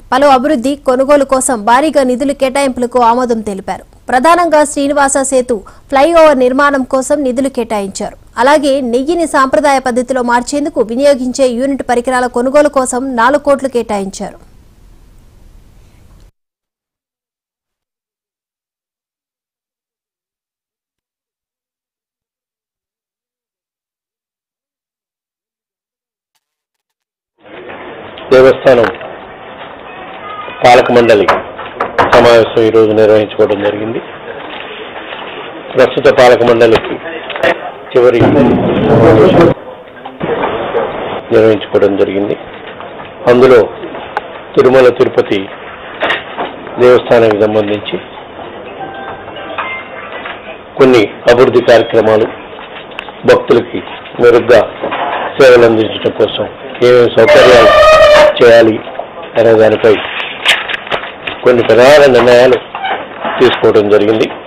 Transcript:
పలు అభివృద్ధి కొనుగోలు కోసం భారీగా నిధులు కేటాయింపులకు ఆమోదం తెలిపారు ప్రధానంగా శ్రీనివాస సేతు ఫ్లైఓవర్ నిర్మాణం కోసం నిధులు కేటాయించారు అలాగే నెయ్యిని సాంప్రదాయ పద్ధతిలో మార్చేందుకు వినియోగించే యూనిట్ పరికరాల కొనుగోలు కోసం నాలుగు కోట్లు కేటాయించారు దేవస్థానం పాలక మండలి సమావేశం ఈరోజు నిర్వహించుకోవడం జరిగింది ప్రస్తుత పాలక మండలికి చివరి సమావేశం నిర్వహించుకోవడం జరిగింది అందులో తిరుమల తిరుపతి దేవస్థానానికి సంబంధించి కొన్ని అభివృద్ధి కార్యక్రమాలు భక్తులకి మెరుగ్గా సేవలు అందించడం కోసం ఏమేమి సౌకర్యాలు చేయాలి అనే దానిపై కొన్ని ప్రధాన నిర్ణయాలు తీసుకోవడం జరిగింది